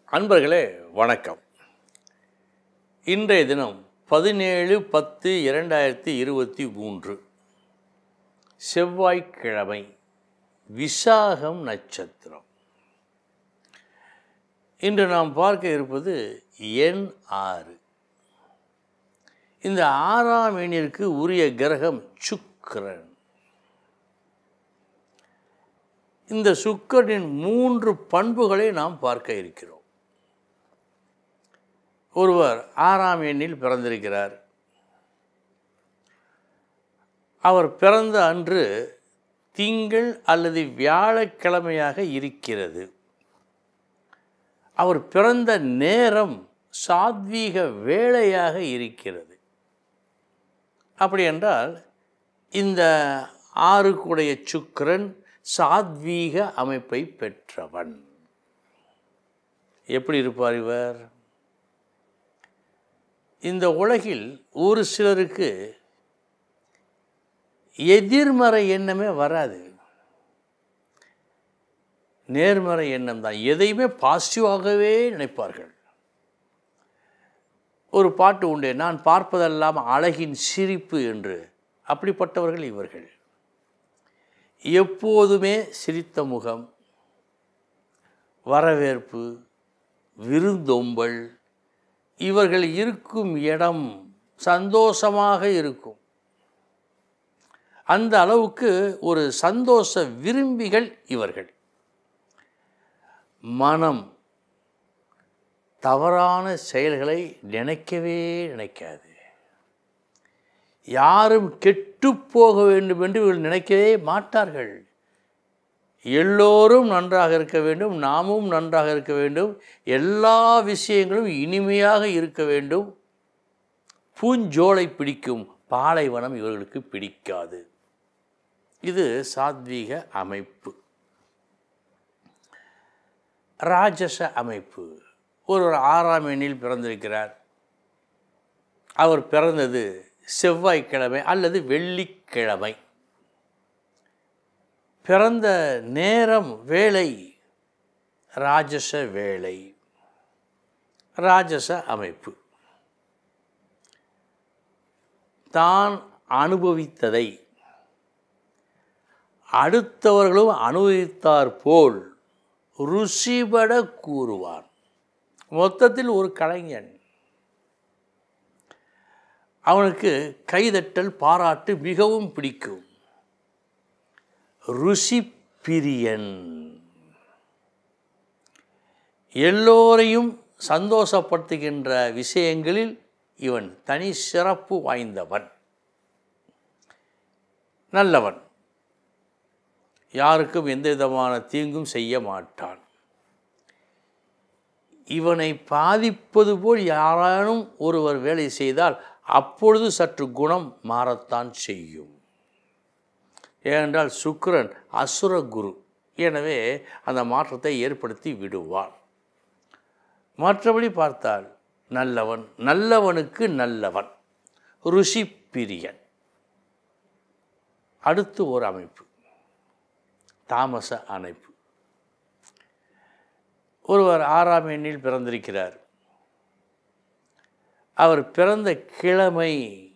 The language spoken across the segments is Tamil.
அன்பர்களே வணக்கம் இன்றைய தினம் பதினேழு பத்து இரண்டாயிரத்தி இருபத்தி மூன்று செவ்வாய்க்கிழமை விசாகம் நட்சத்திரம் இன்று நாம் பார்க்க இருப்பது எண் ஆறு இந்த ஆறாம் எண்ணிற்கு உரிய கிரகம் சுக்கிரன் இந்த சுக்கரனின் மூன்று பண்புகளை நாம் பார்க்க இருக்கிறோம் ஒருவர் ஆறாம் எண்ணில் பிறந்திருக்கிறார் அவர் பிறந்த அன்று திங்கள் அல்லது வியாழக்கிழமையாக இருக்கிறது அவர் பிறந்த நேரம் சாத்வீக வேளையாக இருக்கிறது அப்படி என்றால் இந்த ஆறுக்குடைய சுக்கிரன் சாத்வீக அமைப்பை பெற்றவன் எப்படி இருப்பார் இவர் இந்த உலகில் ஒரு சிலருக்கு எதிர்மறை எண்ணமே வராது நேர்மறை எண்ணம் தான் எதையுமே பாசிட்டிவாகவே நினைப்பார்கள் ஒரு பாட்டு உண்டு நான் பார்ப்பதெல்லாம் அழகின் சிரிப்பு என்று அப்படிப்பட்டவர்கள் இவர்கள் எப்போதுமே சிரித்த முகம் வரவேற்பு விருந்தொம்பல் இவர்கள் இருக்கும் இடம் சந்தோஷமாக இருக்கும் அந்த அளவுக்கு ஒரு சந்தோஷ விரும்பிகள் இவர்கள் மனம் தவறான செயல்களை நினைக்கவே நினைக்காது யாரும் கெட்டு போக வேண்டும் என்று இவர்கள் நினைக்கவே மாட்டார்கள் எல்லோரும் நன்றாக இருக்க வேண்டும் நாமும் நன்றாக இருக்க வேண்டும் எல்லா விஷயங்களும் இனிமையாக இருக்க வேண்டும் பூஞ்சோலை பிடிக்கும் பாலைவனம் இவர்களுக்கு பிடிக்காது இது சாத்வீக அமைப்பு ராஜச அமைப்பு ஒருவர் ஆறாம் எண்ணில் பிறந்திருக்கிறார் அவர் பிறந்தது செவ்வாய்க்கிழமை அல்லது வெள்ளிக்கிழமை பிறந்த நேரம் வேலை ராஜச வேலை ராஜச அமைப்பு தான் அனுபவித்ததை அடுத்தவர்களும் அனுபவித்தார் போல் ருசிபட கூறுவான் மொத்தத்தில் ஒரு கலைஞன் அவனுக்கு கைதட்டல் பாராட்டு மிகவும் பிடிக்கும் ருசி பிரியன் எல்லோரையும் சந்தோஷப்படுத்துகின்ற விஷயங்களில் இவன் தனி சிறப்பு வாய்ந்தவன் நல்லவன் யாருக்கும் எந்த விதமான தீங்கும் செய்ய மாட்டான் இவனை பாதிப்பது போல் யாரானும் ஒருவர் வேலை செய்தால் அப்பொழுது சற்று குணம் மாறத்தான் செய்யும் ஏனென்றால் சுக்கிரன் அசுர குரு எனவே அந்த மாற்றத்தை ஏற்படுத்தி விடுவான் மற்றபடி பார்த்தால் நல்லவன் நல்லவனுக்கு நல்லவன் ருஷி பிரியன் அடுத்து ஒரு அமைப்பு தாமச அமைப்பு ஒருவர் ஆறாம் எண்ணில் பிறந்திருக்கிறார் அவர் பிறந்த கிழமை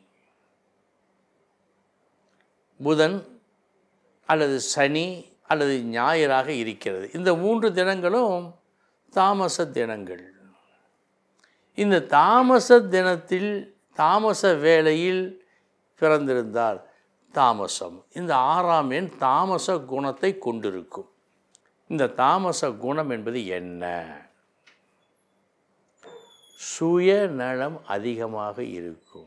புதன் அல்லது சனி அல்லது ஞாயிறாக இருக்கிறது இந்த மூன்று தினங்களும் தாமச தினங்கள் இந்த தாமச தினத்தில் தாமச வேளையில் பிறந்திருந்தால் தாமசம் இந்த ஆறாம் எண் தாமச குணத்தை கொண்டிருக்கும் இந்த தாமச குணம் என்பது என்ன சுயநலம் அதிகமாக இருக்கும்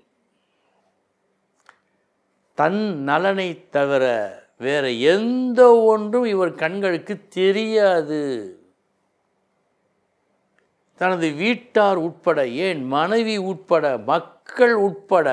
தன் நலனை தவிர வேற எந்த ஒன்றும் இவர் கண்களுக்கு தெரியாது தனது வீட்டார் உட்பட ஏன் மனைவி உட்பட மக்கள் உட்பட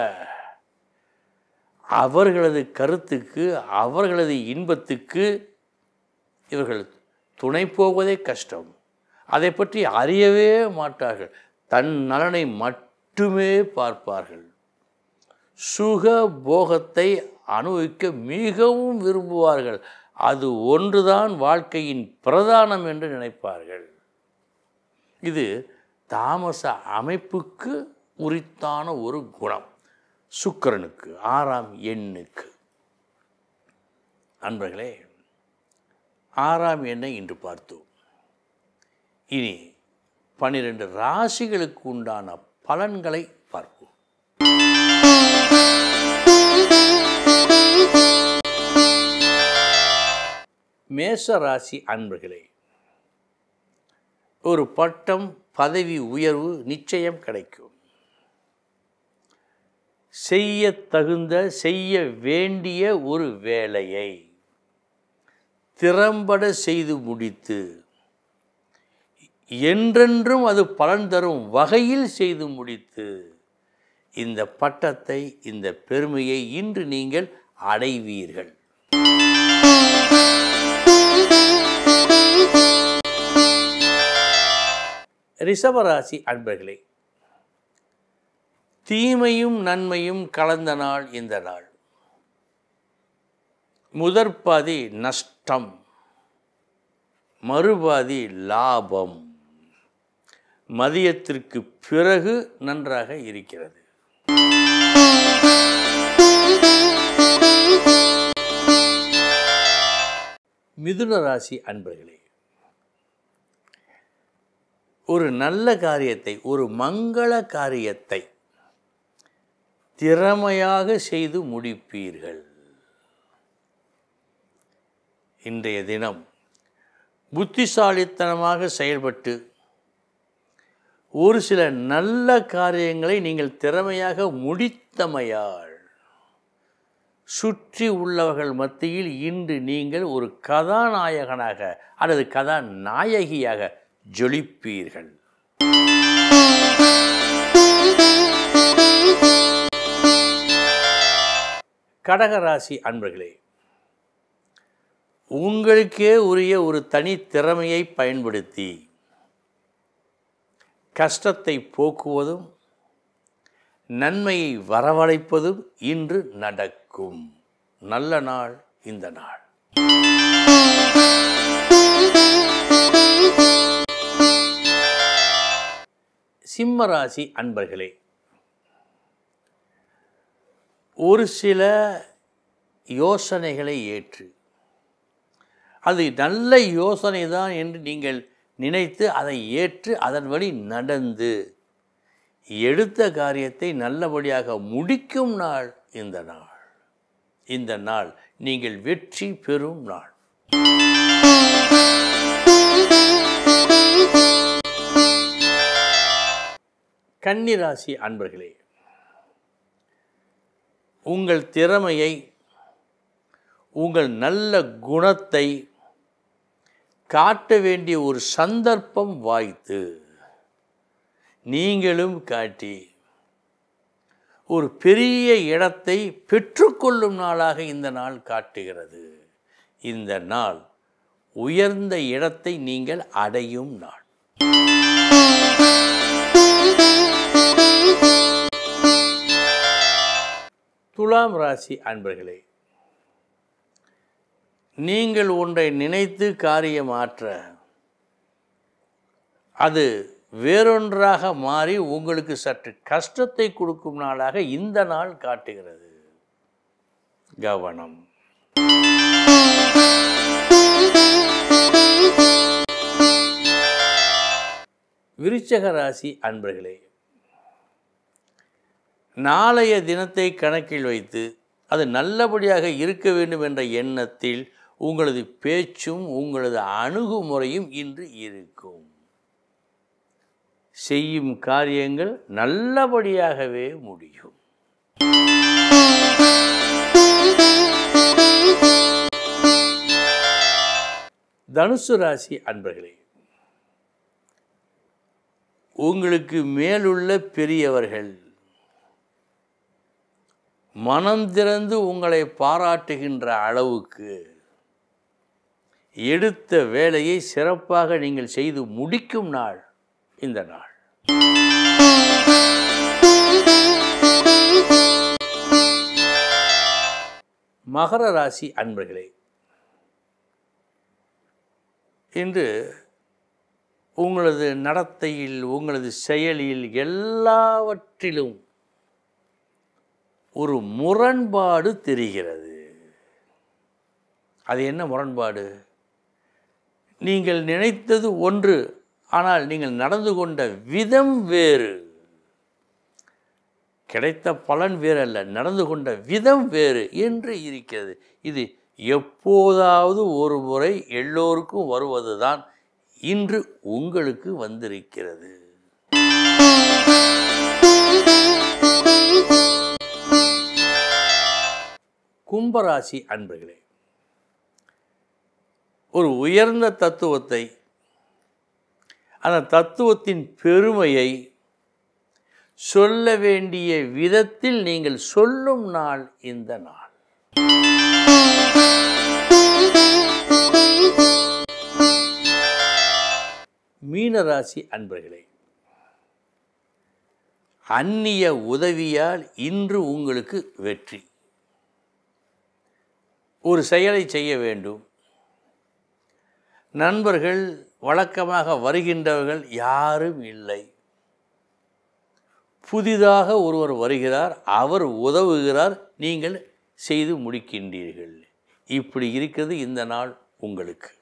அவர்களது கருத்துக்கு அவர்களது இன்பத்துக்கு இவர்கள் துணை போவதே கஷ்டம் அதை பற்றி அறியவே மாட்டார்கள் தன் நலனை மட்டுமே பார்ப்பார்கள் சுக போகத்தை அனுபவிக்க மிகவும் விரும்புவார்கள் அது ஒன்றுதான் வாழ்க்கையின் பிரதானம் என்று நினைப்பார்கள் இது தாமச அமைப்புக்கு உரித்தான ஒரு குணம் சுக்கிரனுக்கு ஆறாம் எண்ணுக்கு அன்பர்களே ஆறாம் எண்ணை இன்று பார்த்தோம் இனி பன்னிரண்டு ராசிகளுக்கு உண்டான பலன்களை பார்ப்போம் மேச ராசி அன்பர்களே ஒரு பட்டம் பதவி உயர்வு நிச்சயம் கிடைக்கும் செய்ய தகுந்த செய்ய வேண்டிய ஒரு வேலையை திறம்பட செய்து முடித்து என்றென்றும் அது பலன் தரும் வகையில் செய்து முடித்து இந்த பட்டத்தை இந்த பெருமையை இன்று நீங்கள் அடைவீர்கள் ரிஷபராசி அன்பர்களே தீமையும் நன்மையும் கலந்த நாள் இந்த நாள் முதற்பாதி நஷ்டம் மறுபாதி லாபம் மதியத்திற்கு பிறகு நன்றாக இருக்கிறது மிதுன ராசி அன்பர்களே ஒரு நல்ல காரியத்தை ஒரு மங்கள காரியத்தை திறமையாக செய்து முடிப்பீர்கள் இன்றைய தினம் புத்திசாலித்தனமாக செயல்பட்டு ஒரு சில நல்ல காரியங்களை நீங்கள் திறமையாக முடித்தமையால் சுற்றி உள்ளவர்கள் மத்தியில் இன்று நீங்கள் ஒரு கதாநாயகனாக அல்லது கதாநாயகியாக ஜொலிப்பீர்கள் கடகராசி அன்பர்களே உங்களுக்கே உரிய ஒரு தனி திறமையை பயன்படுத்தி கஷ்டத்தை போக்குவதும் நன்மையை வரவழைப்பதும் இன்று நடக்கும் நல்ல நாள் இந்த நாள் சிம்மராசி அன்பர்களே ஒரு சில யோசனைகளை ஏற்று அது நல்ல யோசனை தான் என்று நீங்கள் நினைத்து அதை ஏற்று அதன் வழி நடந்து எடுத்த காரியத்தை நல்லபடியாக முடிக்கும் நாள் இந்த நாள் இந்த நாள் நீங்கள் வெற்றி பெறும் நாள் கன்னிராசி அன்பர்களே உங்கள் திறமையை உங்கள் நல்ல குணத்தை காட்ட வேண்டிய ஒரு சந்தர்ப்பம் வாய்த்து நீங்களும் காட்டி ஒரு பெரிய இடத்தை பெற்றுக்கொள்ளும் நாளாக இந்த நாள் காட்டுகிறது இந்த நாள் உயர்ந்த இடத்தை நீங்கள் அடையும் நாள் துலாம் ராசி அன்பர்களே நீங்கள் ஒன்றை நினைத்து காரியம் ஆற்ற அது வேறொன்றாக மாறி உங்களுக்கு சற்று கஷ்டத்தை கொடுக்கும் நாளாக இந்த நாள் காட்டுகிறது கவனம் விருச்சக ராசி அன்பர்களே நாளைய தினத்தை கணக்கில் வைத்து அது நல்லபடியாக இருக்க வேண்டும் என்ற எண்ணத்தில் உங்களது பேச்சும் உங்களது அணுகுமுறையும் இன்று இருக்கும் செய்யும் காரியங்கள் நல்லபடியாகவே முடியும் தனுசு ராசி அன்பர்களே உங்களுக்கு மேலுள்ள பெரியவர்கள் மனம் திறந்து உங்களை பாராட்டுகின்ற அளவுக்கு எடுத்த வேலையை சிறப்பாக நீங்கள் செய்து முடிக்கும் நாள் இந்த நாள் மகர ராசி அன்பர்களே இன்று உங்களது நடத்தையில் உங்களது செயலில் எல்லாவற்றிலும் ஒரு முரண்பாடு தெரிகிறது அது என்ன முரண்பாடு நீங்கள் நினைத்தது ஒன்று ஆனால் நீங்கள் நடந்து கொண்ட விதம் வேறு கிடைத்த பலன் வேறு அல்ல நடந்து கொண்ட விதம் வேறு என்று இருக்கிறது இது எப்போதாவது ஒரு முறை எல்லோருக்கும் வருவதுதான் இன்று உங்களுக்கு வந்திருக்கிறது கும்பராசி அன்பர்களே ஒரு உயர்ந்த தத்துவத்தை அந்த தத்துவத்தின் பெருமையை சொல்ல வேண்டிய விதத்தில் நீங்கள் சொல்லும் நாள் இந்த நாள் மீனராசி அன்பர்களே அந்நிய உதவியால் இன்று உங்களுக்கு வெற்றி ஒரு செயலை செய்ய வேண்டும் நண்பர்கள் வழக்கமாக வருகின்றவர்கள் யாரும் இல்லை புதிதாக ஒருவர் வருகிறார் அவர் உதவுகிறார் நீங்கள் செய்து முடிக்கின்றீர்கள் இப்படி இருக்கிறது இந்த நாள் உங்களுக்கு